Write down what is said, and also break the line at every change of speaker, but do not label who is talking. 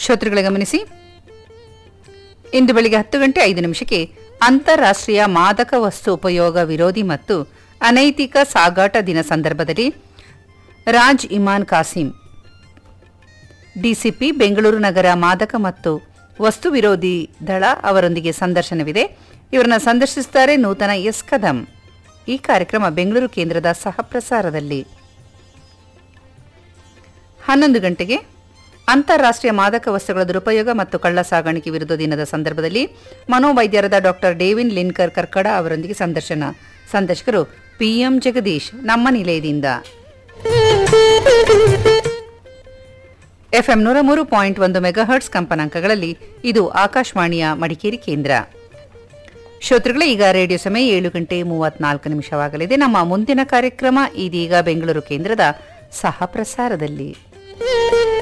ಶ್ರೋತೃಗಳ ಗಮನಿಸಿ ಇಂದು ಬೆಳಿಗ್ಗೆ ಹತ್ತು ಗಂಟೆ ಐದು ನಿಮಿಷಕ್ಕೆ ಅಂತಾರಾಷ್ಟ್ರೀಯ ಮಾದಕ ವಸ್ತು ಉಪಯೋಗ ವಿರೋಧಿ ಮತ್ತು ಅನೈತಿಕ ಸಾಗಾಟ ದಿನ ಸಂದರ್ಭದಲ್ಲಿ ರಾಜ್ ಇಮಾನ್ ಕಾಸಿಂ ಡಿಸಿಪಿ ಬೆಂಗಳೂರು ನಗರ ಮಾದಕ ಮತ್ತು ವಸ್ತು ವಿರೋಧಿ ದಳ ಅವರೊಂದಿಗೆ ಸಂದರ್ಶನವಿದೆ ಇವರನ್ನ ಸಂದರ್ಶಿಸುತ್ತಾರೆ ನೂತನ ಎಸ್ ಕದಂ ಈ ಕಾರ್ಯಕ್ರಮ ಬೆಂಗಳೂರು ಕೇಂದ್ರದ ಸಹಪ್ರಸಾರದಲ್ಲಿ ಹನ್ನೊಂದು ಗಂಟೆಗೆ ಅಂತಾರಾಷ್ಟ್ರೀಯ ಮಾದಕ ವಸ್ತುಗಳ ದುರುಪಯೋಗ ಮತ್ತು ಕಳ್ಳ ಸಾಗಾಣಿಕೆ ವಿರುದ್ಧ ದಿನದ ಸಂದರ್ಭದಲ್ಲಿ ಮನೋವೈದ್ಯರಾದ ಡಾಕ್ಟರ್ ಡೇವಿನ್ ಲಿನ್ಕರ್ ಕರ್ಕಡ ಅವರೊಂದಿಗೆ ಸಂದರ್ಶನ ಸಂದರ್ಶಕರು ಪಿಎಂ ಜಗದೀಶ್ ನಮ್ಮ ನಿಲಯದಿಂದ ಎಫ್ಎಂ ನೂರ ಮೂರು ಪಾಯಿಂಟ್ ಒಂದು ಮೆಗಾಹರ್ಟ್ಸ್ ಕಂಪನಾಂಕಗಳಲ್ಲಿ ಇದು ಆಕಾಶವಾಣಿಯ ಮಡಿಕೇರಿ ಕೇಂದ್ರ ಶ್ರೋತೃಗಳೇ ಈಗ ರೇಡಿಯೋ ಸಮಯ ಏಳು ಗಂಟೆ ಮೂವತ್ನಾಲ್ಕು ನಿಮಿಷವಾಗಲಿದೆ ನಮ್ಮ ಮುಂದಿನ ಕಾರ್ಯಕ್ರಮ ಇದೀಗ ಬೆಂಗಳೂರು ಕೇಂದ್ರದ ಸಹ ಪ್ರಸಾರದಲ್ಲಿ